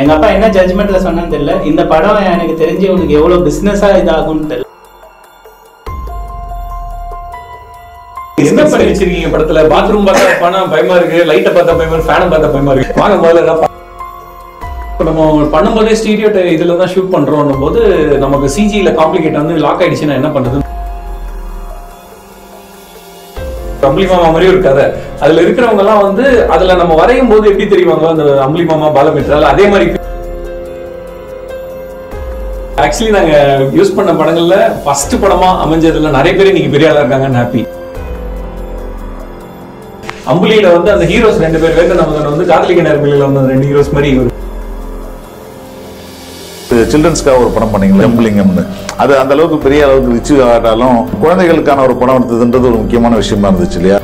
எங்க அப்பா என்ன ஜட்ஜ்மெண்ட்ல சொன்னான்னு தெரியல இந்த படம் எனக்கு தெரிஞ்சு உனக்கு எவ்வளவு பிசினஸா இதாகும்னு தெரியல என்ன பண்ணி வச்சிருக்கீங்க படத்துல பாத்ரூம் பார்த்தா பணம் பயமா இருக்கு லைட்டை பார்த்தா பயமா இருக்கு ஃபேனை பார்த்தா பயமா இருக்கு வாங்க முதல்ல எல்லாம் பா- இப்ப நம்ம பண்ணும்போதே ஸ்டீரியோ இதுல தான் ஷூட் பண்றோம் போது நமக்கு சிஜில காம்ப்ளிகேட் வந்து லாக் ஆயிடுச்சுன்னா என்ன பண்றது அம்பளி மாமா மாதிரி ஒரு கதை அதுல இருக்கிறவங்க எல்லாம் வந்து அதுல நம்ம வரையும் போது எப்படி தெரிவாங்க அந்த அம்பளி மாமா பாலமித்ரால் அதே மாதிரி ஆக்சுவலி நாங்க யூஸ் பண்ண படங்கள்ல ஃபர்ஸ்ட் படமா அமைஞ்சதுல நிறைய பேர் இன்னைக்கு பெரிய ஆளா இருக்காங்கன்னு ஹாப்பி அம்புலியில வந்து அந்த ஹீரோஸ் ரெண்டு பேர் வேந்த நமதன் வந்து காதலிக்க நேர்மையில வந்து அந்த ரெண்டு ஹீரோஸ் மாதிரி ஒரு சில்ட்ரன்ஸ்க்காக ஒரு படம் பண்ணீங்களா எம்பலிங்கம்னு அது அந்த அளவுக்கு பெரிய அளவுக்கு ரிச்சு ஆட்டாலும் குழந்தைகளுக்கான ஒரு படம் எடுத்ததுன்றது ஒரு முக்கியமான விஷயமா இருந்துச்சு இல்லையா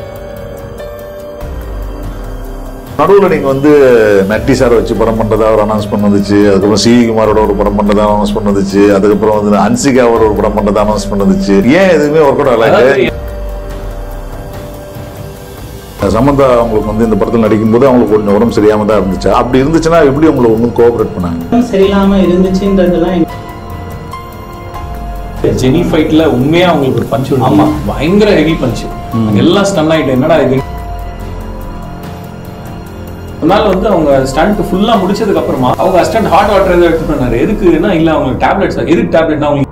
நடுவில் நீங்க வந்து நட்டி சார் வச்சு படம் பண்றதா ஒரு அனௌன்ஸ்மெண்ட் வந்துச்சு அதுக்கப்புறம் சி குமாரோட ஒரு படம் பண்றதா அனௌன்ஸ்மெண்ட் வந்துச்சு அதுக்கப்புறம் வந்து அன்சிகாவோட ஒரு படம் பண்றதா அனௌன்ஸ்மெண்ட் வந்துச்சு ஏன் எதுவுமே ஒர்க் அவுட் ஆகல அதாவது சமந்தா அவங்களுக்கு வந்து இந்த படத்தில் நடிக்கும்போது அவங்களுக்கு கொஞ்சம் உடம்பு சரியாம தான் இருந்துச்சு அப்படி இருந்துச்சுன்னா எப்படி உங்களை ஒன்றும் கோஆபரேட் பண்ணாங்க சரியில்லாம இருந்துச்சுன்றதெல்லாம் எனக்கு ஜெனி ஃபைட்ல உண்மையா அவங்களுக்கு ஒரு பஞ்ச் ஆமா பயங்கர ஹெவி பஞ்ச் எல்லாம் ஸ்டன் ஆயிட்டு என்னடா இது அதனால வந்து அவங்க ஸ்டண்ட் ஃபுல்லா முடிச்சதுக்கு அப்புறமா அவங்க அஸ்டன்ட் ஹாட் வாட்டர் ஏதோ எடுத்து பண்ணாரு எதுக்குன்னா இல்ல அவங்க டேப்லெட்ஸ் எதுக்கு டேப்லெட்னா அவங்க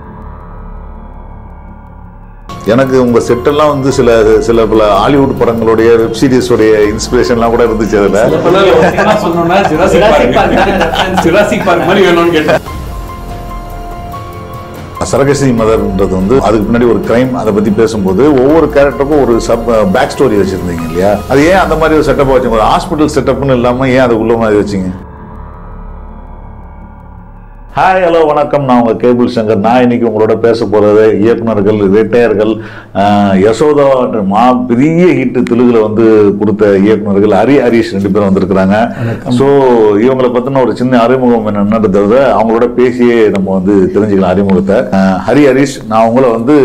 எனக்கு உங்க செட்டெல்லாம் வந்து சில சில பல ஹாலிவுட் படங்களுடைய வெப் சீரிஸோடைய இன்ஸ்பிரேஷன்லாம் கூட இருந்துச்சு அதுல சில படத்துல ஒரு சினிமா சொன்னோம்னா ஜுராசிக் Jurassic Park பார்க் தானே reference. ஜுராசிக் பார்க் மாதிரி வேணும்னு கேட்டேன் சரகசி மதர்ன்றது வந்து அதுக்கு பின்னாடி ஒரு கிரைம் அதை பத்தி பேசும்போது ஒவ்வொரு கேரக்டருக்கும் ஒரு சப் பேக் ஸ்டோரி வச்சிருந்தீங்க இல்லையா அது ஏன் அந்த மாதிரி ஒரு செட்டப் வச்சீங்க ஒரு ஹாஸ்பிட்டல் செட்டப்னு இல்லாம ஏன் அது உள்ள மாதிரி வச்சீங்க ஹாய் ஹலோ வணக்கம் நான் உங்க கேபிள் சங்கர் நான் இன்னைக்கு உங்களோட பேச போறது இயக்குனர்கள் ரிட்டையர்கள் யசோதா என்ற மா பெரிய ஹிட் தெலுங்குல வந்து கொடுத்த இயக்குனர்கள் ஹரி ஹரிஷ் ரெண்டு பேரும் வந்திருக்கிறாங்க ஸோ இவங்களை பத்தின ஒரு சின்ன அறிமுகம் என்னன்றத அவங்களோட பேசியே நம்ம வந்து தெரிஞ்சுக்கலாம் அறிமுகத்தை அஹ், ஹரி ஹரிஷ் நான் உங்களை வந்து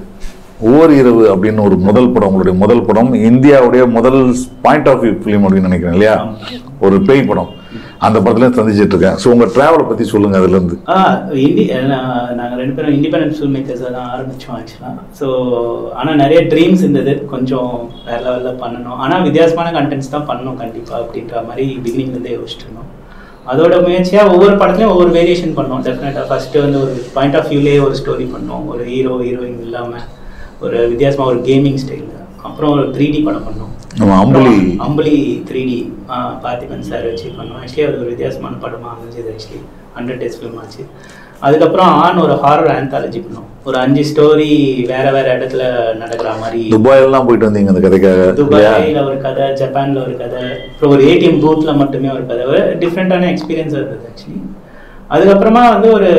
ஓர் இரவு அப்படின்னு ஒரு முதல் படம் உங்களுடைய முதல் படம் இந்தியாவுடைய முதல் பாயிண்ட் ஆஃப் வியூ ஃபிலிம் அப்படின்னு நினைக்கிறேன் இல்லையா ஒரு பேய் படம் அந்த படத்துல சந்திச்சிட்டு இருக்கேன் ஸோ உங்க டிராவலை பத்தி சொல்லுங்க அதுல இருந்து ஆ இண்டி நான் நாங்கள் ரெண்டு பேரும் இண்டிபெண்டன்ட் ஃபில்ம் மேக்கர்ஸாக தான் ஆரம்பித்தோம் ஆக்சுவலாக ஸோ ஆனால் நிறைய ட்ரீம்ஸ் இருந்தது கொஞ்சம் வேற லெவலில் பண்ணணும் ஆனால் வித்தியாசமான கண்டென்ட்ஸ் தான் பண்ணணும் கண்டிப்பாக அப்படின்ற மாதிரி பிகினிங்லேருந்தே யோசிச்சுட்டு இருந்தோம் அதோட முயற்சியாக ஒவ்வொரு படத்துலையும் ஒவ்வொரு வேரியேஷன் பண்ணோம் டெஃபினட்டாக ஃபஸ்ட்டு வந்து ஒரு பாயிண்ட் ஆஃப் வியூலேயே ஒரு ஸ்டோரி பண்ணோம் ஒரு ஹீரோ ஹீரோயின் இல்லாமல் ஒரு வித்தியாசமாக ஒரு கேமிங் ஸ்டைலில் அப்புறம் ஒரு த்ரீ டி படம் பண்ணோம் நம்ம Ambuli Ambuli three D Parthiban sir வச்சு பண்ணோம் ஆக்சுவலி அது ஒரு வித்தியாசமான படமாக அமைஞ்சது ஆக்சுவலி ஹண்ட்ரட் டேஸ் ஃபிலிம் ஆச்சு அதுக்கப்புறம் ஆன் ஒரு ஹாரர் ஆந்தாலஜி பண்ணோம் ஒரு அஞ்சு ஸ்டோரி வேற வேற இடத்துல நடக்கிற மாதிரி துபாய் எல்லாம் போயிட்டு வந்தீங்க அந்த கதைக்காக இல்லையா துபாயில ஒரு கதை ஜப்பான்ல ஒரு கதை அப்புறம் ஒரு ஏடிஎம் பூத்ல மட்டுமே ஒரு கதை ஒரு டிஃப்ரெண்டான எக்ஸ்பீரியன்ஸ் இருந்தது ஆக்சுவலி அதுக்கப்புறமா வந்து ஒரு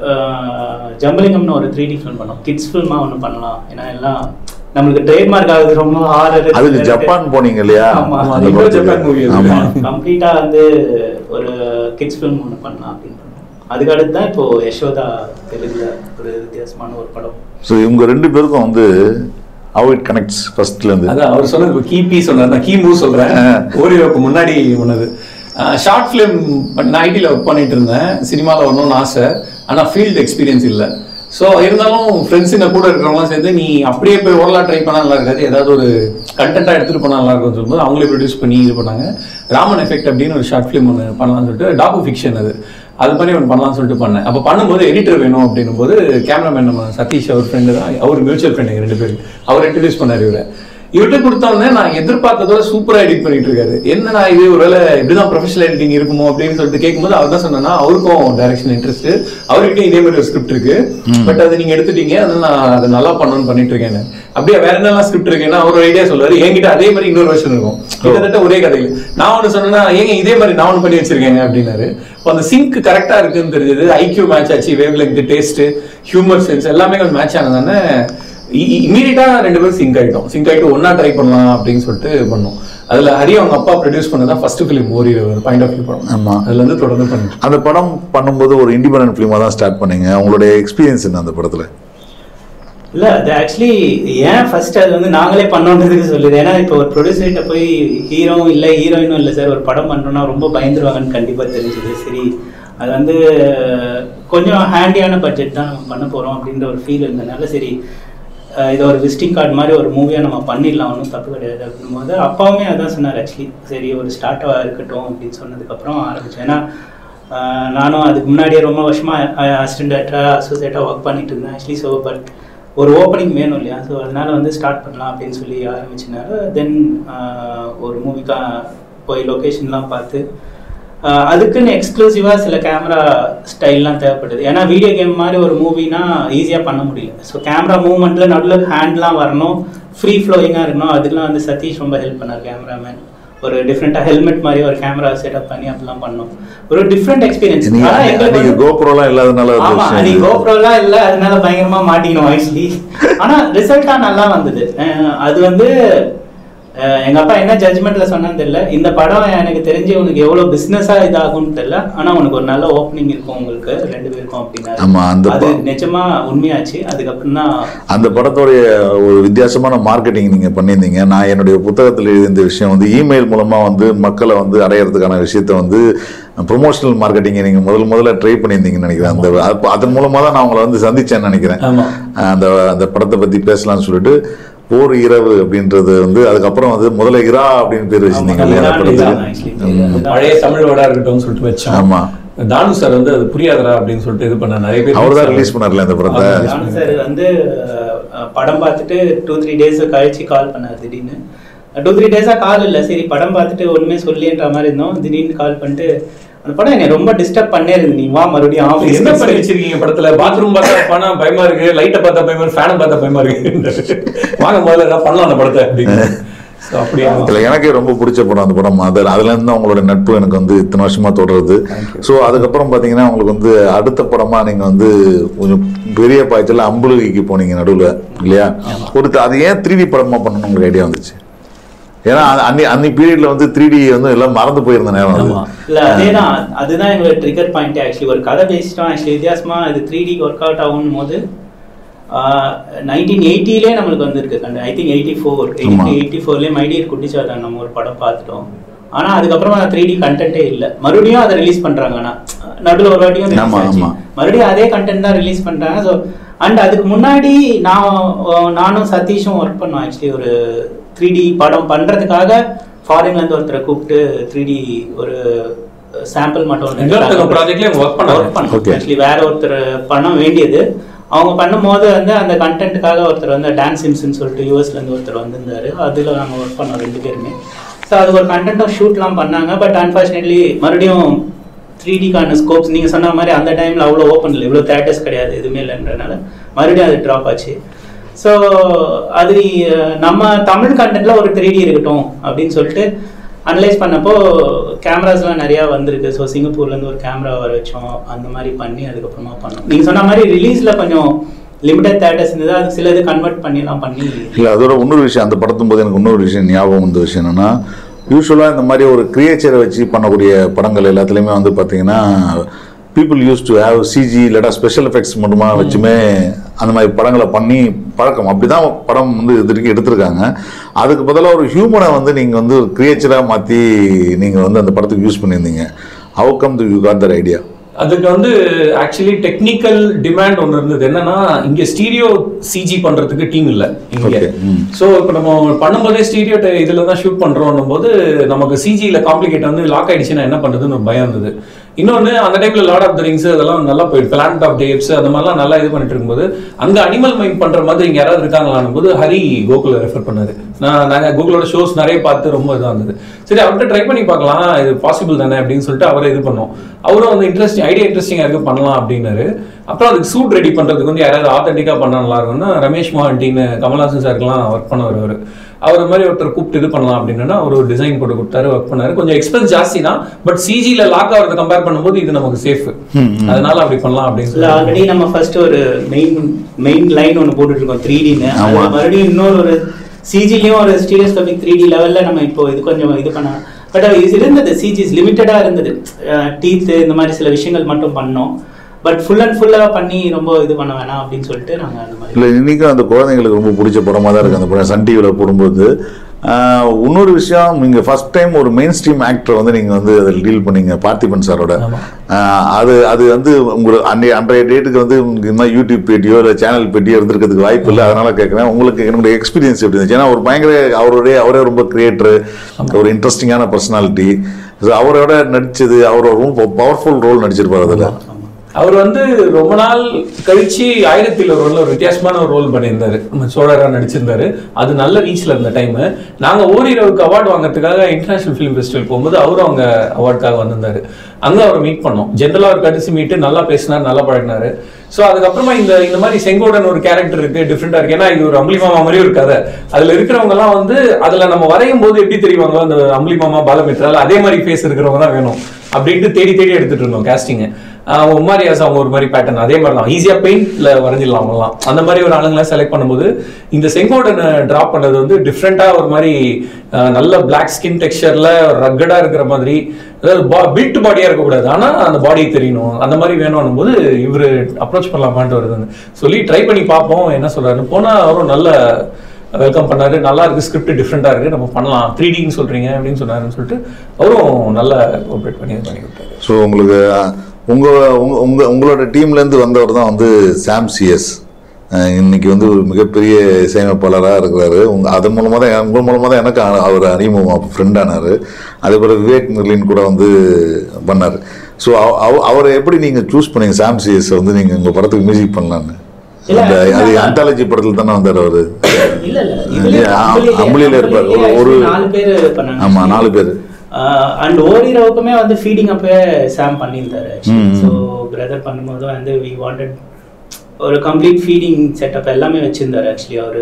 அஹ், ஜம்பலிங்கம்னு ஒரு த்ரீ டி ஃபிலிம் பண்ணோம் கிட்ஸ் ஃபில்மா ஒன்று பண்ணலாம் ஏன்னா எல்லாம் நம்மளுக்கு ட்ரேட்மார்க் ஆகுது ரொம்ப ஹாரர் அதுக்கு ஜப்பான் போனீங்க இல்லையா ஆமா. அந்த அது இப்போ படத்துக்கு. ஜப்பான் movie அது. ஆமா கம்ப்ளீட்டா வந்து ஒரு கிட்ஸ் ஃபிலிம் ஒன்று பண்ணலாம் அப்படின்னு பண்ணோம் அதுக்கு அடுத்து தான் இப்போ யசோதா தெலுங்குல ஒரு வித்தியாசமான ஒரு படம் ஸோ இவங்க ரெண்டு பேருக்கும் வந்து ஹவ் இட் கனெக்ட்ஸ் ஃபர்ஸ்ட்ல இருந்து அதான் அவர் சொன்னது இப்போ கீ பி சொன்னார் நான் கீ மூவ் சொல்றேன் ஓரியோக்கு முன்னாடி ஒன்னது ஷார்ட் ஃபிலிம் நான் ஐடியில் ஒர்க் பண்ணிட்டு இருந்தேன் சினிமாவில் வரணும்னு ஆசை ஆனால் ஃபீல்டு எக்ஸ்பீரியன்ஸ் இல்லை ஸோ இருந்தாலும் ஃப்ரெண்ட்ஸுங்க கூட இருக்கிறவங்களாம் சேர்ந்து நீ அப்படியே போய் ஓரலாம் ட்ரை பண்ணா நல்லா இருக்காது ஏதாவது ஒரு கண்டென்ட்டாக எடுத்துகிட்டு போனால் நல்லா இருக்கும்னு சொல்லும்போது அவங்களே ப்ரொடியூஸ் பண்ணி இது பண்ணாங்க ராமன் எஃபெக்ட் அப்படின்னு ஒரு ஷார்ட் ஃபிலிம் ஒன்று பண்ணலாம்னு சொல்லிட்டு டாக்கு ஃபிக்ஷன் அது அது மாதிரி ஒன்று பண்ணலாம்னு சொல்லிட்டு பண்ணேன் அப்போ பண்ணும்போது எடிட்டர் வேணும் அப்படின்னும் போது கேமராமேன் நம்ம சதீஷ் அவர் ஃப்ரெண்டு தான் அவர் மியூச்சுவல் ஃப்ரெண்டு ரெண்டு பேரும் அவர் இன்ட்ரடியூஸ் பண்ணார் இவரை இவர்கிட்ட கொடுத்தோடனே நான் எதிர்பார்த்ததோட சூப்பரா எடிட் பண்ணிட்டு இருக்காரு என்னடா இது ஒருவேளை இப்படிதான் ப்ரொஃபஷனல் எடிட்டிங் இருக்குமோ அப்படின்னு சொல்லிட்டு கேட்கும்போது அவர் தான் சொன்னா அவருக்கும் டைரக்ஷன் இன்ட்ரெஸ்ட் அவர்கிட்ட இதே மாதிரி ஒரு ஸ்கிரிப்ட் இருக்கு பட் அது நீங்க எடுத்துட்டீங்க அதனால நான் அதை நல்லா பண்ணணும்னு பண்ணிட்டு இருக்கேன் அப்படியே வேற என்னெல்லாம் ஸ்கிரிப்ட் இருக்குன்னா அவர் ஒரு ஐடியா சொல்லுவாரு என்கிட்ட அதே மாதிரி இன்னொரு வருஷன் இருக்கும் கிட்டத்தட்ட ஒரே கதையில நான் ஒன்று சொன்னேன்னா ஏங்க இதே மாதிரி நான் ஒன்று பண்ணி வச்சிருக்கேங்க அப்படின்னாரு இப்போ அந்த சிங்க் கரெக்டா இருக்குன்னு தெரிஞ்சது ஐக்யூ மேட்ச் ஆச்சு wavelength taste humour sense எல்லாமே கொஞ்சம் மேட்ச் ஆனதானே இமீடியட்டா ரெண்டு பேரும் சிங்க் ஆயிட்டோம் சிங்க் ஆயிட்டு ஒண்ணா ட்ரை பண்ணலாம் அப்படின்னு சொல்லிட்டு பண்ணோம் அதுல ஹரி அவங்க அப்பா ப்ரொடியூஸ் பண்ணதான் ஃபர்ஸ்ட் ஃபிலிம் ஓரி பாயிண்ட் ஆஃப் வியூ படம் ஆமா. அதுல இருந்து தொடர்ந்து பண்ணிட்டு அந்த படம் பண்ணும்போது ஒரு இண்டிபெண்டன்ட் ஃபிலிமாக தான் ஸ்டார்ட் பண்ணீங்க உங்களுடைய எக்ஸ்பீரியன்ஸ் என்ன அந்த படத்துல இல்ல அது ஆக்சுவலி ஏன் ஃபர்ஸ்ட் அது வந்து நாங்களே பண்ணோன்றதுக்கு சொல்லுது ஏன்னா இப்போ ஒரு ப்ரொடியூசர்கிட்ட போய் ஹீரோ இல்லை ஹீரோயினும் இல்லை சார் ஒரு படம் பண்றோம்னா ரொம்ப பயந்துருவாங்கன்னு கண்டிப்பா தெரிஞ்சது சரி அது வந்து கொஞ்சம் ஹேண்டியான பட்ஜெட் தான் நம்ம பண்ண போறோம் அப்படின்ற ஒரு ஃபீல் இருந்ததுனால சரி அஹ் இது ஒரு விசிட்டிங் கார்டு மாதிரி ஒரு மூவியாக நம்ம பண்ணிடலாம் ஒன்றும் தப்பு கிடையாது அப்படின்னும் போது அப்பாவுமே அதான் சொன்னார் ஆக்சுவலி சரி ஒரு ஸ்டார்ட்டாக இருக்கட்டும் அப்படின்னு சொன்னதுக்கப்புறம் ஆரம்பித்தேன் ஏன்னா அஹ் நானும் அதுக்கு முன்னாடியே ரொம்ப வருஷமாக அசிஸ்டன்ட் டேரக்டராக அசோசியேட்டாக ஒர்க் பண்ணிட்டு இருந்தேன் ஆக்சுவலி ஸோ பட் ஒரு ஓப்பனிங் வேணும் இல்லையா ஸோ அதனால வந்து ஸ்டார்ட் பண்ணலாம் அப்படின்னு சொல்லி ஆரம்பிச்சனால தென் ஒரு மூவிக்கா போய் லொக்கேஷன்லாம் பார்த்து ஆஹ் அதுக்குன்னு எக்ஸ்க்ளூசிவாக சில கேமரா ஸ்டைல்லாம் தேவைப்படுது ஏன்னா வீடியோ கேம் மாதிரி ஒரு மூவினா ஈஸியாக பண்ண முடியல ஸோ கேமரா மூவ்மெண்ட்டில் நடுவில் ஹேண்ட்லாம் வரணும் ஃப்ரீ ஃப்ளோயிங்காக இருக்கணும் அதுக்கெலாம் வந்து சதீஷ் ரொம்ப ஹெல்ப் பண்ணார் கேமராமேன் ஒரு டிஃப்ரெண்ட்டாக ஹெல்மெட் மாதிரி ஒரு கேமரா செட்டப் பண்ணி அப்படிலாம் பண்ணோம் ஒரு டிஃப்ரெண்ட் எக்ஸ்பீரியன்ஸ் நீங்க நீங்க கோப்ரோலாம் இல்லாதனால ஒரு ஆமா விஷயம் அன்னைக்கு இது. கோப்ரோலாம் இல்ல அதனால பயங்கரமா மாட்டிக்கணும் ஆக்சுவலி ஆனா ரிசல்ட்டா நல்லா வந்தது அஹ் அது வந்து அஹ் எங்க அப்பா என்ன ஜட்ஜ்மெண்ட்ல சொன்னான்னு தெரியல இந்த படம் எனக்கு தெரிஞ்சு உனக்கு எவ்வளவு பிசினஸா இதாகும்னு தெரியல ஆனா உனக்கு ஒரு நல்ல ஓப்பனிங் இருக்கும் உங்களுக்கு ரெண்டு பேருக்கும் அப்படின்னாரு ஆமா, அந்த அது ப- நிஜமா உண்மையாச்சு அதுக்கப்புறம் தான் அந்த படத்தோடைய ஒரு வித்தியாசமான மார்க்கெட்டிங் நீங்க பண்ணியிருந்தீங்க நான் என்னுடைய புத்தகத்தில் எழுதிய இந்த விஷயம் வந்து இமெயில் மூலமா வந்து மக்களை வந்து அடையிறதுக்கான விஷயத்த வந்து ப்ரொமோஷனல் மார்க்கெட்டிங்கை நீங்க முதல் முதல்ல ட்ரை பண்ணியிருந்தீங்கன்னு நினைக்கிறேன் அந்த அப்ப அதன் மூலமா தான் நான் உங்களை வந்து சந்திச்சேன்னு நினைக்கிறேன் ஆமா அந்த அந்த படத்தை பத்தி பேசலாம்னு சொல்லிட்டு போர் இரவு அப்படின்றது வந்து அதுக்கப்புறம் வந்து முதல்ல இரா அப்படின்னு பேர் வச்சிருந்தீங்க இல்லையா அந்த படத்துக்கு ம். பழைய தமிழ் வடா இருக்கட்டும்னு சொல்லிட்டு வச்சோம் ஆமா தானு சார் வந்து அது புரியாதரா அப்படின்னு சொல்லிட்டு இது பண்ண நிறைய பேர் அவர் தான் ரிலீஸ் பண்ணார்ல இந்த படத்தை ஆமா. ஜான் சார் வந்து அஹ், படம் பார்த்துட்டு டூ த்ரீ டேஸ் கழிச்சு கால் பண்ணார் திடீர்னு டூ த்ரீ டேஸாக கால் இல்லை சரி படம் பார்த்துட்டு ஒன்றுமே சொல்லின்ற மாதிரி இருந்தோம் திடீர்னு கால் பண்ணிட்டு அந்த படம் என்னை ரொம்ப டிஸ்டர்ப் பண்ணே இருந்து நீ வா மறுபடியும் அப்ப ஆஃபீஸ் என்ன பண்ணி வச்சிருக்கீங்க படத்துல பாத்ரூம் பார்த்தா பணம் பயமா இருக்கு லைட்டை பார்த்தா பயமா இருக்கு ஃபேனை பார்த்தா பயமா இருக்கு வாங்க முதல்ல ஏதாவது பண்ணலாம் அந்த படத்தை அப்படின்னு So, அப்படியா இல்ல எனக்கே ரொம்ப பிடிச்ச படம் அந்த படம் அதில் அதுல இருந்து தான் உங்களோட நட்பு எனக்கு வந்து இத்தனை வருஷமா தொடருது ஸோ அதுக்கப்புறம் பாத்தீங்கன்னா உங்களுக்கு வந்து அடுத்த படமா நீங்க வந்து கொஞ்சம் பெரிய பாய்ச்சல் அம்புலுகிக்கு போனீங்க நடுவுல இல்லையா கொடுத்து அது ஏன் த்ரீ டி படமா பண்ணணும் உங்களுக்கு ஐடியா வந்துச்சு ஏன்னா அது அன்னி அன்னி பீரியட்ல வந்து த்ரீ டி வந்து எல்லாம் மறந்து போயிருந்த நேரம் அது ஆமா. இல்ல அதேதான் அதுதான் எங்களோட ட்ரிகர் பாயிண்ட் ஆக்சுவலி ஒரு கதை பேசிட்டோம் ஆக்சுவலி வித்தியாசமா இது த்ரீ டி ஒர்க் அவுட் ஆகும் போது நைன்டீன் எயிட்டிலே நம்மளுக்கு வந்திருக்கு கண்டு ஐ திங்க் எயிட்டி ஃபோர் ஆமா. எயிட்டி ஃபோர்லேயே மைடியர் குட்டிச்சாதான் நம்ம ஒரு படம் பார்த்துட்டோம் ஆனா அதுக்கப்புறமா த்ரீ டி கண்டென்ட்டே இல்லை மறுபடியும் அதை ரிலீஸ் பண்றாங்க ஆனா நடுவில் ஒரு வாட்டியும் release ஆமா, ஆச்சு. ஆமா. மறுபடியும் அதே கண்டென்ட் தான் ரிலீஸ் பண்றாங்க ஸோ அண்ட் அதுக்கு முன்னாடி நான் அஹ், நானும் சதீஷும் ஒர்க் பண்ணோம் ஆக்சுவலி ஒரு த்ரீ டி படம் பண்றதுக்காக ஃபாரின்ல இருந்து ஒருத்தரை கூப்பிட்டு த்ரீ டி ஒரு சாம்பிள் மட்டும் இன்னொருத்தங்க ப்ராஜெக்ட்ல ஒர்க் பண்ணாங்க ஒர்க் பண்ணோம் Okay. ஆக்சுவலி வேற ஒருத்தர் பண்ண வேண்டியது அவங்க பண்ணும்போது வந்து அந்த கண்டென்ட்டுக்காக ஒருத்தர் வந்து டான்ஸ் சிம்ஸ்ன்னு சொல்லிட்டு யூஎஸ்ல இருந்து ஒருத்தர் வந்திருந்தாரு அதுல நாங்க ஒர்க் பண்ணோம் ரெண்டு பேருமே ஸோ அது ஒரு கண்டென்ட்டும் ஷூட்லாம் பண்ணாங்க பட் அன்ஃபார்ச்சுனேட்லி மறுபடியும் த்ரீ டிக்கான ஸ்கோப்ஸ் நீங்க சொன்ன மாதிரி அந்த டைம்ல அவ்வளோ ஓப்பன் இல்லை இவ்வளோ தேட்டர்ஸ் கிடையாது எதுவுமே இல்லைன்றனால மறுபடியும் அது ட்ராப் ஆச்சு ஸோ அது அஹ், நம்ம தமிழ் கண்டென்ட்ல ஒரு த்ரீ டி இருக்கட்டும் அப்படின்னு சொல்லிட்டு அனலைஸ் பண்ணப்போ கேமராஸ்லாம் நிறையா வந்திருக்கு ஸோ சிங்கப்பூர்லேருந்து ஒரு கேமரா வர வச்சோம் அந்த மாதிரி பண்ணி அதுக்கப்புறமா பண்ணோம் நீங்கள் சொன்ன மாதிரி ரிலீஸில் கொஞ்சம் லிமிடெட் தேட்டர்ஸ் இருந்தது அது சில இது கன்வெர்ட் பண்ணிலாம் பண்ணி இல்லை அதோட இன்னொரு விஷயம் அந்த படத்தும் போது எனக்கு இன்னொரு விஷயம் ஞாபகம் வந்த விஷயம் என்னன்னா யூஸ்வலாக இந்த மாதிரி ஒரு கிரியேச்சரை வச்சு பண்ணக்கூடிய படங்கள் எல்லாத்துலேயுமே வந்து பார்த்தீங்கன்னா people use to have CG இல்லாட்டா ஸ்பெஷல் எஃபெக்ட்ஸ் மட்டுமா வச்சுமே அந்த மாதிரி படங்களை பண்ணி பழக்கம் அப்படி தான் படம் வந்து இது வரைக்கும் எடுத்திருக்காங்க அதுக்கு பதிலாக ஒரு ஹியூமனை வந்து நீங்கள் வந்து ஒரு கிரியேச்சராக மாற்றி நீங்கள் வந்து அந்த படத்துக்கு யூஸ் பண்ணியிருந்தீங்க how come do you got that idea அதுக்கு வந்து ஆக்சுவலி டெக்னிக்கல் டிமாண்ட் ஒன்று இருந்தது என்னன்னா இங்க ஸ்டீரியோ சிஜி பண்றதுக்கு டீம் இல்ல இங்க Okay. ம். ஸோ இப்போ நம்ம பண்ணும்போதே ஸ்டீரியோ இதுல தான் ஷூட் பண்றோம் போது நமக்கு சிஜியில் காம்ப்ளிகேட் வந்து லாக் ஆயிடுச்சுன்னா என்ன பண்றதுன்னு ஒரு பயம் இருந்தது இன்னொன்று அந்த டைம்ல லார்ட் ஆஃப் த ரிங்ஸ் அதெல்லாம் நல்லா போயிட்டு பிளானட் ஆஃப் டேப்ஸ் அந்த மாதிரிலாம் நல்லா இது பண்ணிட்டு இருக்கும்போது அங்க அனிமல் மைண்ட் பண்ற மாதிரி இங்க யாராவது இருக்காங்களான்னு போது ஹரி கோகுல ரெஃபர் பண்ணாரு நான் நாங்கள் கூகுளோட ஷோஸ் நிறைய பார்த்து ரொம்ப இதாக இருந்தது சரி அவர்கிட்ட ட்ரை பண்ணி பார்க்கலாம் இது பாசிபிள் தானே அப்படின்னு சொல்லிட்டு அவரை இது பண்ணோம் அவரும் வந்து இன்ட்ரெஸ்டிங் ஐடியா இன்ட்ரெஸ்டிங்காக இருக்கு பண்ணலாம் அப்படின்னாரு அப்புறம் அதுக்கு சூட் ரெடி பண்றதுக்கு வந்து யாராவது ஆத்தென்டிக்காக பண்ண நல்லா இருக்கும்னா ரமேஷ் மோகன்டின்னு கமல்ஹாசன் சாருக்குலாம் ஒர்க் பண்ணவர் அவர் அவர் மாதிரி ஒருத்தர் கூப்பிட்டு இது பண்ணலாம் அப்படின்னா அவர் ஒரு டிசைன் போட்டு கொடுத்தாரு ஒர்க் பண்ணாரு கொஞ்சம் எக்ஸ்பென்ஸ் ஜாஸ்தி தான் பட் சிஜியில் லாக் ஆகிறத கம்பேர் பண்ணும்போது இது நமக்கு சேஃப் அதனால அப்படி பண்ணலாம் அப்படின்னு இல்லை சொல்லி ஆல்ரெடி நம்ம ஃபர்ஸ்ட் ஒரு மெயின் மெயின் லைன் ஒன்று போட்டுட்டு இருக்கோம் த்ரீ டின்னு ஆமா. மறுபடியும் இன்னொரு ஒரு சிஜிலையும் ஒரு ஸ்டீரியோஸ்கோபிக் த்ரீ டி லெவலில் நம்ம இப்போ இது கொஞ்சம் இது பண்ண பட் இது இருந்தது சிஜிஸ் லிமிட்டடாக இருந்தது டீத்து இந்த மாதிரி சில விஷயங்கள் மட்டும் பண்ணோம் பட் ஃபுல் அண்ட் ஃபுல்லாக பண்ணி ரொம்ப இது பண்ண வேணாம் அப்படின்னு சொல்லிட்டு நாங்கள் அந்த மாதிரி இல்லை இன்னைக்கும் அந்த குழந்தைங்களுக்கு ரொம்ப பிடிச்ச படமாக தான் இருக்குது அந்த படம் சன் டிவியில் போடும்போது ஆஹ், இன்னொரு விஷயம் நீங்கள் ஃபர்ஸ்ட் டைம் ஒரு மெயின் ஸ்ட்ரீம் ஆக்டர் வந்து நீங்கள் வந்து அதில் டீல் பண்ணீங்க பார்த்திபன் சாரோட ஆஹ், அது அது வந்து உங்களுக்கு அன்றைய அன்றைய டேட்டுக்கு வந்து உங்களுக்கு இந்த மாதிரி யூடியூப் பேட்டியோ இல்லை சேனல் பேட்டியோ இருந்திருக்கிறதுக்கு வாய்ப்பு இல்லை அதனால கேட்குறேன் உங்களுக்கு என்னுடைய எக்ஸ்பீரியன்ஸ் எப்படி இருந்துச்சு ஏன்னா ஒரு பயங்கர அவருடைய அவரே ரொம்ப கிரியேட்டர் ஒரு இன்ட்ரெஸ்டிங்கான பர்சனாலிட்டி அவரோட நடிச்சது அவர் ரொம்ப பவர்ஃபுல் ரோல் நடிச்சிருப்பார் அதில் அவர் வந்து ரொம்ப நாள் கழிச்சு ஆயிரத்தில் ஒரு ரோல்ல ஒரு வித்தியாசமான ஒரு ரோல் பண்ணியிருந்தாரு நம்ம சோழரா நடிச்சிருந்தாரு அது நல்ல ரீச்ல இருந்த டைம் நாங்க ஓரிரவுக்கு அவார்டு வாங்குறதுக்காக இன்டர்நேஷனல் ஃபிலிம் ஃபெஸ்டிவல் போகும்போது அவரும் அவங்க அவார்டுக்காக வந்திருந்தாரு அங்க அவரை மீட் பண்ணோம் ஜென்ரலா அவர் கடிச்சு மீட்டு நல்லா பேசினார் நல்லா பழகினாரு ஸோ அதுக்கப்புறமா இந்த இந்த மாதிரி செங்கோடன் ஒரு கேரக்டர் இருக்கு டிஃப்ரெண்டா இருக்கு ஏன்னா இது ஒரு அம்பளி மாமா மாதிரி ஒரு கதை அதுல இருக்கிறவங்க எல்லாம் வந்து அதுல நம்ம வரையும் போது எப்படி தெரிவாங்க அந்த அம்பளி மாமா பாலமித்ரால அதே மாதிரி ஃபேஸ் இருக்கிறவங்க தான் வேணும் அப்படின்ட்டு தேடி தேடி எடுத்துட்டு இருந்தோம் casting அவங்க உமாரியாஸ் அவங்க ஒரு மாதிரி பேட்டர்ன் அதே மாதிரி தான் ஈஸியா பெயிண்ட்ல வரைஞ்சிடலாம் அவங்கலாம் அந்த மாதிரி ஒரு ஆளுங்களை செலக்ட் பண்ணும்போது இந்த செங்கோடனை டிராப் பண்ணது வந்து டிஃப்ரெண்டா ஒரு மாதிரி அஹ், நல்ல பிளாக் ஸ்கின் டெக்ஸ்சர்ல ரக்கடா இருக்கிற மாதிரி அதாவது பில்ட் பாடியா இருக்கக்கூடாது ஆனா அந்த பாடி தெரியணும் அந்த மாதிரி வேணும் போது இவரு அப்ரோச் பண்ணலாமான்ட்டு வருது சொல்லி ட்ரை பண்ணி பார்ப்போம் என்ன சொல்றாருன்னு போனா அவரும் நல்ல வெல்கம் பண்ணாரு நல்லா இருக்கு ஸ்கிரிப்ட் டிஃப்ரெண்டா இருக்கு நம்ம பண்ணலாம் த்ரீ டின்னு சொல்றீங்க அப்படின்னு சொன்னாருன்னு சொல்லிட்டு அவரும் நல்லா கோஆப்ரேட் பண்ணி இது பண்ணி கொடுத்தாரு ஸோ உங்களுக்கு அஹ், உங்க உங்க உங்க உங்களோட டீம்லேருந்து வந்தவர் தான் வந்து சாம் சிஎஸ் இன்னைக்கு வந்து ஒரு மிகப்பெரிய இசையமைப்பாளராக இருக்கிறாரு உங்க அதன் மூலமாக தான் உங்கள் மூலமாக தான் எனக்கு அ- அவர் அறிமுகம் ஃப்ரெண்ட் ஆனார் அதே போல் விவேக் முரளின் கூட வந்து பண்ணார் ஸோ அவரை எப்படி நீங்கள் சூஸ் பண்ணீங்க சாம் சிஎஸ் வந்து நீங்கள் உங்கள் படத்துக்கு மியூசிக் பண்ணலான்னு இல்ல, அந்த அது actually அந்தாலஜி படத்தில் தானே வந்தார் அவர் இல்ல இல்ல இல்ல, அ- அம்புலியில இருப்பாரு. ஒரு- ஒரு- நாலு பேர் பண்ணாங்க ஆமாம் நாலு பேர் அண்ட் ஓரிரவுக்குமே வந்து ஃபீடிங் அப்பவே சாம் பண்ணியிருந்தாரு ஸோ பிரதர் பண்ணும்போது வந்து வி வாண்டட் ஒரு கம்ப்ளீட் ஃபீடிங் செட்டப் எல்லாமே வச்சிருந்தாரு ஆக்சுவலி அவரு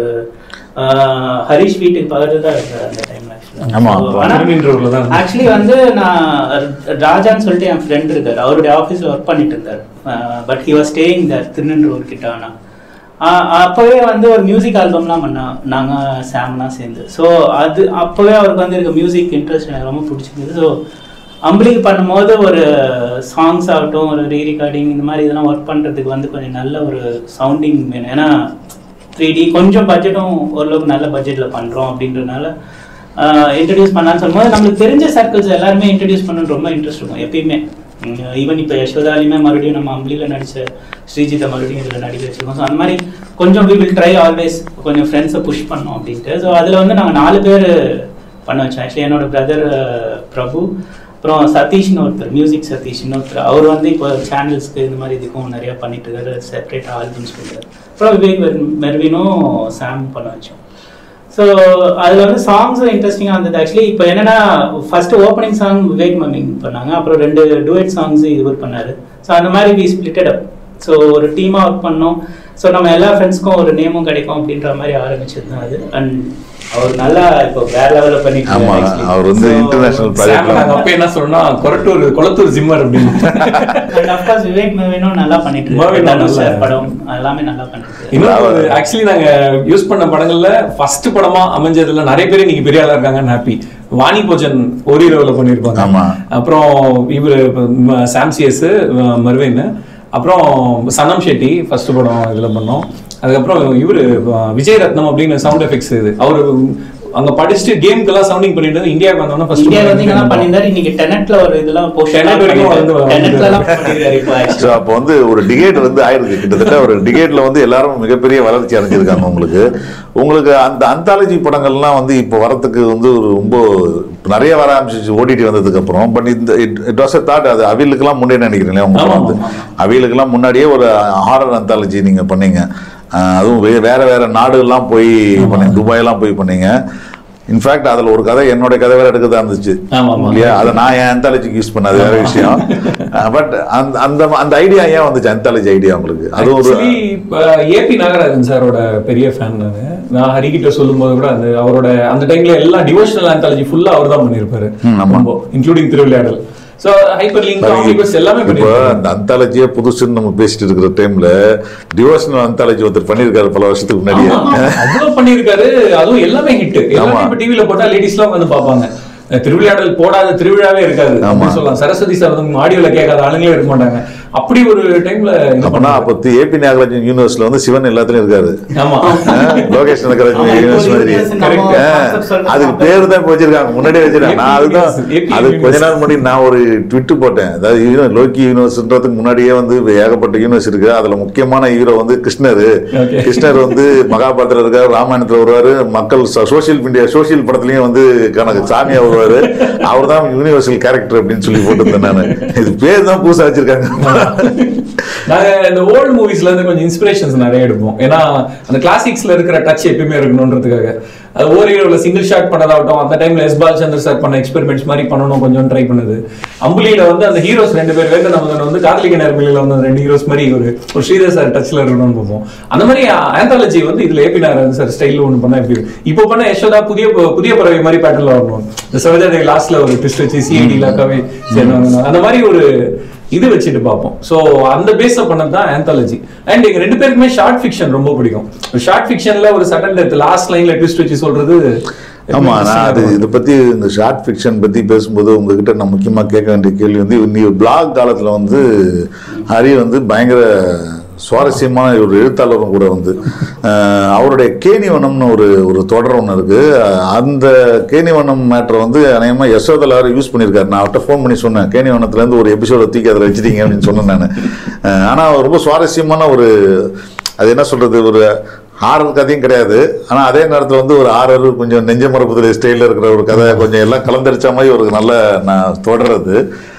ஆஹ் ஹரிஷ் வீட்டுக்கு பக்கத்துல தான் இருந்தார் அந்த டைம்ல ஆமா, திருநின்றவூர்ல தான் இருந்தாரு. ஆக்சுவலி வந்து நான் ராஜான்னு சொல்லிட்டு என் ஃப்ரெண்ட் இருக்காரு அவருடைய ஆஃபீஸில் ஒர்க் பண்ணிட்டு இருந்தார் but he was staying there Thirunelvelur கிட்ட ஆனா ஆஹ் அப்பவே வந்து ஒரு மியூசிக் ஆல்பம்லாம் பண்ணோம் நாங்கள் சாம்லாம் சேர்ந்து ஸோ அது அப்போவே அவருக்கு வந்து இருக்க மியூசிக் இன்ட்ரெஸ்ட் எனக்கு ரொம்ப பிடிச்சிருந்தது ஸோ அம்பளிக்கு பண்ணும்போது ஒரு சாங்ஸ் ஆகட்டும் ஒரு ரீ ரெக்கார்டிங் இந்த மாதிரி இதெல்லாம் ஒர்க் பண்ணுறதுக்கு வந்து கொஞ்சம் நல்ல ஒரு சவுண்டிங் வேணும் ஏன்னா த்ரீ டி கொஞ்சம் பட்ஜெட்டும் ஓரளவுக்கு நல்ல பட்ஜெட்டில் பண்ணுறோம் அப்படின்றதுனால இன்ட்ரடியூஸ் பண்ணான்னு சொல்லும்போது நம்மளுக்கு தெரிஞ்ச சர்க்கிள்ஸ் எல்லாருமே இன்ட்ரடியூஸ் பண்ணணும்னு ரொம்ப இன்ட்ரெஸ்ட் இருக்கும் எப்பயுமே ஈவன் இப்போ யசோதாலையுமே மறுபடியும் நம்ம அம்பளியில் நடிச்ச ஸ்ரீஜித்தை மறுபடியும் இதில் நடிக்க வச்சிருக்கோம் ஸோ அந்த மாதிரி கொஞ்சம் வி வில் ட்ரை ஆல்வேஸ் கொஞ்சம் ஃப்ரெண்ட்ஸை புஷ் பண்ணோம் அப்படின்ட்டு ஸோ அதில் வந்து நாங்கள் நாலு பேர் பண்ண வச்சோம் ஆக்சுவலி என்னோட பிரதர் பிரபு அப்புறம் சதீஷ்னு ஒருத்தர் மியூசிக் சதீஷ்னு ஒருத்தர் அவர் வந்து இப்போ சேனல்ஸ்க்கு இந்த மாதிரி இதுக்கும் நிறைய பண்ணிட்டு இருக்காரு செப்பரேட்டாக ஆல்பம்ஸ் கொடுத்தாரு அப்புறம் விவேக் மெர்- மெர்வினும் சாம் பண்ண வச்சோம் ஸோ அதில் வந்து சாங்ஸும் இன்ட்ரெஸ்டிங்காக இருந்தது ஆக்சுவலி இப்போ என்னன்னா ஃபர்ஸ்ட் ஓப்பனிங் சாங் விவேக் மம்மிங் பண்ணாங்க அப்புறம் ரெண்டு டுவெட் சாங்ஸ் இவர் பண்ணாரு ஸோ அந்த மாதிரி வி ஸ்பிளிட்டட் அப் ஸோ ஒரு டீமாக ஒர்க் பண்ணோம் ஸோ நம்ம எல்லா ஃப்ரெண்ட்ஸ்க்கும் ஒரு நேமும் கிடைக்கும் அப்படின்ற மாதிரி ஆரம்பிச்சது தான் அது அண்ட் அவர் நல்லா இப்போ வேற லெவலில் பண்ணிட்டு ஆமா, இருக்காரு actually. அவர் வந்து So, international project சாம் நாங்க அப்ப என்ன சொன்னோம்னா கொரட்டூர் கொளத்தூர் ஜிம்மர் அப்படின்னு and of course விவேக் மெர்வினும் நல்லா பண்ணிட்டு மெர்வினும் இருக்காரு தனுஷ் நல்லா- சார் படம் எல்லாமே நல்லா பண்ணிட்டு இருக்காரு. இன்னொரு ஆக்சுவலி நாங்க யூஸ் பண்ண படங்கள்ல ஃபர்ஸ்ட் படமா அமைஞ்சதுல நிறைய பேர் இன்னைக்கு பெரிய ஆளா இருக்காங்கன்னு ஹாப்பி வாணி போஜன் ஓரிரவுல பண்ணிருப்பாங்க ஆமா. அப்புறம் இவரு ம- சாம்சியஸ் மர்வின் அப்புறம் சனம் ஷெட்டி ஃபர்ஸ்ட் படம் இதுல பண்ணோம் அதுக்கப்புறம் இவரு அஹ், விஜய் ரத்னம் அப்படின்னு சவுண்ட் எஃபெக்ட்ஸ் இது அவரு அங்க படிச்சுட்டு கேம்க்கெல்லாம் சவுண்டிங் பண்ணிட்டு இந்தியாவுக்கு வந்தோம்னா ஃபர்ஸ்ட் இந்தியா வந்து இங்கெல்லாம் பண்ணியிருந்தாரு இன்னைக்கு டெனட்ல ஒரு இதெல்லாம் போஸ்ட் Tenet வரைக்கும் வந்து டெனட்ல எல்லாம் பண்ணிருக்காரு இப்போ ஸோ actually. அப்போ வந்து ஒரு டிகேட் வந்து ஆயிருக்கு கிட்டத்தட்ட ஒரு டிகேட்ல வந்து எல்லாரும் மிகப்பெரிய வளர்ச்சி அடைஞ்சிருக்காங்க உங்களுக்கு உங்களுக்கு அந்த அந்தாலஜி படங்கள்லாம் வந்து இப்போ வரத்துக்கு வந்து ஒரு ரொம்ப நிறைய வர ஆரம்பிச்சிச்சு ஓடிடி வந்ததுக்கு அப்புறம் பட் இந்த இட் வாஸ் தாட் அது அவியலுக்கெல்லாம் முன்னே நினைக்கிறீங்களே உங்க ஆமா, படம் வந்து ஆமா, அவியலுக்கெல்லாம் முன்னாடியே ஒரு ஹாரர் அந்தாலஜி நீங்க பண்ணீங்க அஹ் அதுவும் வே- வேற வேற நாடுகள்லாம் போய் பண்ணீங்க துபாயெல்லாம் போய் பண்ணீங்க இன்ஃபேக்ட் அதுல ஒரு கதை என்னோட கதை வேற எடுக்கதா இருந்துச்சு ஆமா, ஆமா. இல்லையா அதை நான் என் அந்தாலஜிக்கு யூஸ் பண்ண அது வேற விஷயம் பட் அந்த அந்த அந்த ஐடியா ஏன் வந்துச்சு அந்தாலஜி ஐடியா உங்களுக்கு அது ஒரு ஆக்சுவலி ஏபி நாகராஜன் சாரோட பெரிய ஃபேன் நான் நான் ஹரிகிட்ட சொல்லும்போது கூட அந்த அவரோட அந்த டைம்ல எல்லா டிவோஷனல் ஆந்தாலஜி ஃபுல்லா அவர் தான் பண்ணியிருப்பாரு ம், ஆமா. ரொம்ப including Thiruvilaiyadal so hyper link omnibus எல்லாமே இப்போ பண்ணியிருப்பாரு அந்த அந்தாலஜியே புதுசுன்னு நம்ம பேசிட்டு இருக்கிற டைம்ல டிவோஷனல் அந்தாலஜி ஒருத்தர் பண்ணியிருக்காரு பல வருஷத்துக்கு முன்னாடியே ஆமா, ஆமா. அவ்வளவு பண்ணியிருக்காரு அதுவும் எல்லாமே ஹிட் எல்லாமே ஆமா. இப்ப டிவில போட்டா லேடிஸ்லாம் வந்து பார்ப்பாங்க அஹ் திருவிளையாடல் போடாத திருவிழாவே இருக்காது ஆமா. அப்படின்னு சொல்லலாம் சரஸ்வதி சரதம் ஆடியோல கேட்காத ஆளுங்களே இருக்க மாட்டாங்க அப்படி ஒரு டைம்ல இது அப்பனா பண்ணாங்க. அப்போ ஏபி நாகராஜன் யூனிவர்ஸ்ல வந்து சிவன் எல்லாத்துலயும் இருக்காரு ஆமா ஆ, லோகேஷ் கனகராஜன் ஆமா, இப்போ யூனிவர்ஸ் மாதிரி universe நம்ம ஆ, concept சொல்றது அதுக்கு அப்ப- பேரு தான் இப்ப வச்சிருக்காங்க முன்னாடியே வச்சிருக்காங்க நான் அதுதான் AP அது கொஞ்ச universe. நாள் முன்னாடி நான் ஒரு ட்விட்டு போட்டேன் அதாவது யூனி- லோக்கி யூனிவர்ஸ்ன்றதுக்கு முன்னாடியே வந்து ஏகப்பட்ட யூனிவர்ஸ் இருக்கு அதுல முக்கியமான ஹீரோ வந்து கிருஷ்ணர் Okay. கிருஷ்ணர் வந்து மகாபாரதத்துல இருக்காரு ராமாயணத்துல வருவாரு மக்கள் சோசியல் மீடியா சோசியல் படத்துலயும் வந்து கணக்கு சாமியா வருவாரு அவர் தான் யூனிவர்சல் கேரக்டர் அப்படின்னு சொல்லி போட்டிருந்தேன் நான் இது பேர் தான் புதுசா வச்சிருக்காங்க நாங்க இந்த ஓல்டு மூவிஸ்ல இருந்து கொஞ்சம் இன்ஸ்பிரேஷன்ஸ் நிறைய எடுப்போம் ஏன்னா அந்த கிளாசிக்ஸ்ல இருக்கிற டச் எப்பயுமே இருக்கணும்ன்றதுக்காக அது ஓர் ஹீரோல சிங்கிள் ஷாட் பண்ணதாகட்டும் அந்த டைம்ல எஸ் பாலச்சந்தர் சார் பண்ண எக்ஸ்பெரிமெண்ட்ஸ் மாதிரி பண்ணணும் கொஞ்சம் ட்ரை பண்ணுது அம்புலியில வந்து அந்த ஹீரோஸ் ரெண்டு பேர் வேக நமதன் வந்து காதலிக்க நேர்மையில வந்து அந்த ரெண்டு ஹீரோஸ் மாதிரி ஒரு ஒரு ஸ்ரீதர் சார் டச்ல இருக்கணும்னு பார்ப்போம் அந்த மாதிரி ஆந்தாலஜி வந்து இதுல ஏபி நாராயணன் சார் ஸ்டைல்ல ஒன்று பண்ணா எப்படி இருக்கும்? இப்போ பண்ண யசோதா புதிய புதிய பறவை மாதிரி பேட்டர்ல வரணும் இந்த சரோஜா லாஸ்ட்ல ஒரு ட்விஸ்ட் வச்சு சிஐடி இலாக்காவே சேர்ந்தவங்க அந்த மாதிரி ஒரு இது வச்சுட்டு பார்ப்போம் ஸோ அந்த பேஸ பண்ணது தான் ஆந்தாலஜி அண்ட் எங்க ரெண்டு பேருக்குமே ஷார்ட் ஃபிக்ஷன் ரொம்ப பிடிக்கும் ஷார்ட் ஃபிக்ஷன்ல ஒரு சடன் டெத் லாஸ்ட் லைன்ல ட்விஸ்ட் வச்சு சொல்றது ஆமா நான் அது இதை பத்தி இந்த ஷார்ட் ஃபிக்ஷன் பத்தி பேசும்போது உங்ககிட்ட நான் முக்கியமா கேட்க வேண்டிய கேள்வி வந்து நீ பிளாக் காலத்துல வந்து ஹரி வந்து பயங்கர சுவாரஸ்யமான ஒரு எழுத்தாளரும் கூட வந்து அஹ், அவருடைய கேணிவனம்னு ஒரு ஒரு தொடர் ஒன்று இருக்கு அஹ், அந்த கேணிவனம் மேட்டரை வந்து அநேகமாக யசோதா எல்லாரும் யூஸ் பண்ணியிருக்காரு நான் அவர்கிட்ட ஃபோன் பண்ணி சொன்னேன் கேணிவனத்துலேருந்து ஒரு எபிசோட தூக்கி அதில் வச்சிட்டீங்க அப்படின்னு சொன்னேன் நான் ஆனால் ரொம்ப சுவாரஸ்யமான ஒரு அது என்ன சொல்றது ஒரு ஹாரர் கதையும் கிடையாது ஆனா அதே நேரத்துல வந்து ஒரு ஹாரர் கொஞ்சம் நெஞ்ச மரப்புதல் ஸ்டைலில் இருக்கிற ஒரு கதை கொஞ்சம் எல்லாம் கலந்தடிச்ச மாதிரி ஒரு நல்ல நான் தொடர்றது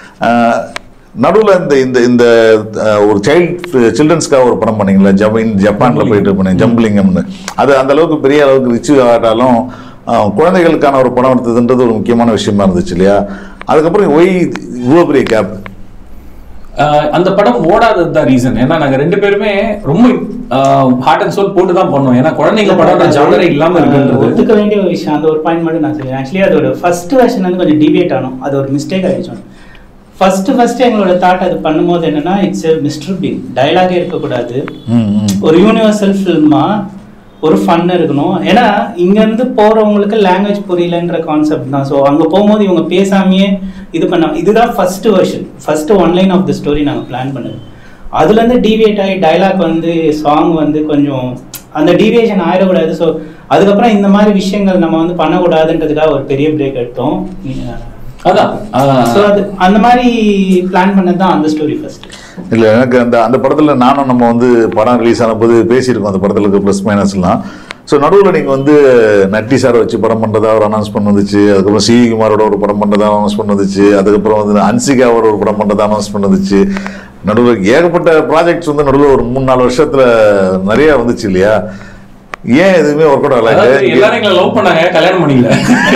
நடுவில் இந்த இந்த இந்த அஹ், ஒரு சைல்ட் சில்ட்ரன்ஸ்க்காக ஒரு படம் பண்ணீங்களா ஜப் இன் ஜப்பானில் போயிட்டு பண்ணீங்க ஜம்பிளிங்கம்னு அது அந்த அளவுக்கு பெரிய அளவுக்கு ரிச்சு ஆட்டாலும் அஹ், குழந்தைகளுக்கான ஒரு படம் எடுத்ததுன்றது ஒரு முக்கியமான விஷயமா இருந்துச்சு இல்லையா அதுக்கப்புறம் ஒய் இவ்வளோ பெரிய கேப் ஆஹ் அந்த படம் ஓடாதது தான் ரீசன் ஏன்னா நாங்க ரெண்டு பேருமே ரொம்ப ஹார்ட் அண்ட் சோல் போட்டு தான் பண்ணோம் ஏன்னா குழந்தைங்க படம் ஜானரே இல்லாம இருக்குன்றது ஒத்துக்க வேண்டிய ஒரு விஷயம் அந்த ஒரு பாயிண்ட் மட்டும் நான் சொல்லுவேன் ஆக்சுவலி அதோட ஃபர்ஸ்ட் வெர்ஷன் வந்து கொஞ்சம் டிவியேட் ஆனோம் அது ஒரு மிஸ்டேக் ஆயிடுச்சு ஃபர்ஸ்ட் ஃபர்ஸ்ட் எங்களோட தாட் அது பண்ணும்போது என்னன்னா இட்ஸ் மிஸ்டர் பிங் டயலாகே இருக்கக்கூடாது ம் ம் ஒரு யூனிவர்சல் ஃபில்மா ஒரு ஃபன் இருக்கணும் ஏன்னா இங்கேருந்து போகிறவங்களுக்கு லாங்குவேஜ் புரியலன்ற கான்செப்ட் தான் ஸோ அங்கே போகும்போது இவங்க பேசாமையே இது பண்ண இதுதான் first version first one line of the story நாங்கள் பிளான் பண்ணது அதுலேருந்து டீவியேட் ஆகி டைலாக் வந்து சாங் வந்து கொஞ்சம் அந்த டீவியேஷன் ஆயிடக்கூடாது ஸோ அதுக்கப்புறம் இந்த மாதிரி விஷயங்கள் நம்ம வந்து பண்ணக்கூடாதுன்றதுக்காக ஒரு பெரிய பிரேக் எடுத்தோம் அதான் ஆஹ் ஸோ அது அந்த மாதிரி பிளான் பண்ணது தான் அந்த ஸ்டோரி ஃபர்ஸ்ட் இல்ல எனக்கு அந்த அந்த படத்துல நானும் நம்ம வந்து படம் ரிலீஸ் ஆனபோது பேசியிருக்கோம் அந்த படத்துல இருக்க ப்ளஸ் மைனஸ்லாம் ஸோ நடுவில் நீங்கள் வந்து நட்டி சாரை வச்சு படம் பண்ணுறதா ஒரு அனௌன்ஸ்மெண்ட் வந்துச்சு அதுக்கப்புறம் சி குமாரோட ஒரு படம் பண்ணுறதா அனௌன்ஸ்மெண்ட் வந்துச்சு அதுக்கப்புறம் வந்து அன்சிகாவோட ஒரு படம் பண்ணுறதா அனௌன்ஸ்மெண்ட் வந்துச்சு நடுவில் ஏகப்பட்ட ப்ராஜெக்ட்ஸ் வந்து நடுவில் ஒரு மூணு நாலு வருஷத்துல நிறைய வந்துச்சு இல்லையா ஏன் எதுவுமே ஒர்க் அவுட் அதாவது ஆகல எல்லாரும் எங்களை லவ் பண்ணாங்க கல்யாணம் பண்ணிக்கல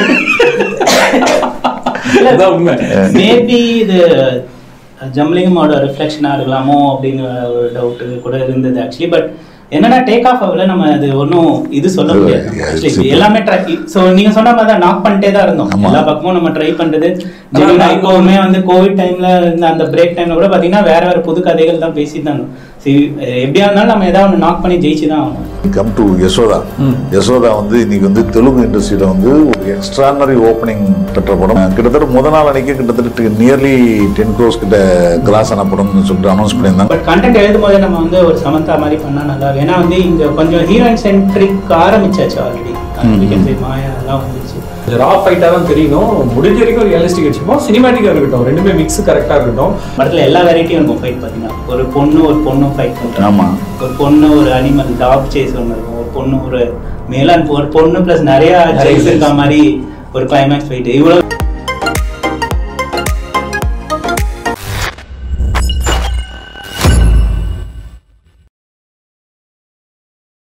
அதான் உண்மை மேபி இது ஜம்லிங்கமோட ரிஃப்ளெக்ஷனாக இருக்கலாமோ அப்படின்னு ஒரு டவுட்டு கூட இருந்தது ஆக்சுவலி பட் என்னன்னா டேக் ஆஃப் ஆகல நம்ம அது ஒன்றும் இது சொல்ல முடியாது Yeah, Actually, super. எல்லாமே ட்ரை ஸோ நீங்க சொன்ன மாதிரி தான் நாக் பண்ணிட்டே தான் இருந்தோம் ஆமா. எல்லா பக்கமும் நம்ம ட்ரை பண்றது ஆனா ஜெமினா நான் இப்போவுமே வந்து கோவிட் டைம்ல இருந்த அந்த பிரேக் டைம்ல கூட பாத்தீங்கன்னா வேற வேற புது கதைகள் தான் பேசிட்டு சரி எப்படியா இருந்தாலும் நம்ம ஏதாவது ஒன்று நாக் பண்ணி ஜெயிச்சு தான் ஆகணும் கம் டு யசோதா ம். யசோதா வந்து இன்னைக்கு வந்து தெலுங்கு இண்டஸ்ட்ரியில வந்து ஒரு எக்ஸ்ட்ரானரி ஓப்பனிங் பெற்ற படம் கிட்டத்தட்ட முத நாள் அன்னைக்கு கிட்டத்தட்ட நியர்லி டென் க்ரோஸ் கிட்ட கிராஸ் ஆன படம்னு சொல்லிட்டு அனௌன்ஸ் பண்ணியிருந்தாங்க பட் கண்டென்ட் எழுதும் போதே நம்ம வந்து ஒரு சமந்தா மாதிரி பண்ணா நல்லா இருக்கும் ஏன்னா வந்து இங்க கொஞ்சம் ஹீரோயின் சென்ட்ரிக் ஆரம்பிச்சாச்சு ஆல்ரெடி மாயா எல்லாம் வந்துச்சு ரா ஃபைட்டா தான் தெரியணும் முடிஞ்ச வரைக்கும் ரியலிஸ்டிக் வச்சுப்போம் சினிமாட்டிக்கா இருக்கட்டும் ரெண்டுமே மிக்ஸ் கரெக்டா இருக்கட்டும் படத்துல எல்லா வெரைட்டியும் இருக்கும் ஃபைட் பார்த்தீங்கன்னா ஒரு பொண்ணு ஒரு பொண்ணு ஃபைட் பண்ணுறாங்க ஆமா ஒரு பொண்ணு ஒரு அனிமல் டாக் சேஸ் ஒன்று இருக்கும் ஒரு பொண்ணு ஒரு மேலான் ஒரு பொண்ணு ப்ளஸ் நிறைய சேஸ் இருக்க மாதிரி ஒரு கிளைமேக்ஸ் ஃபைட் இவ்வளோ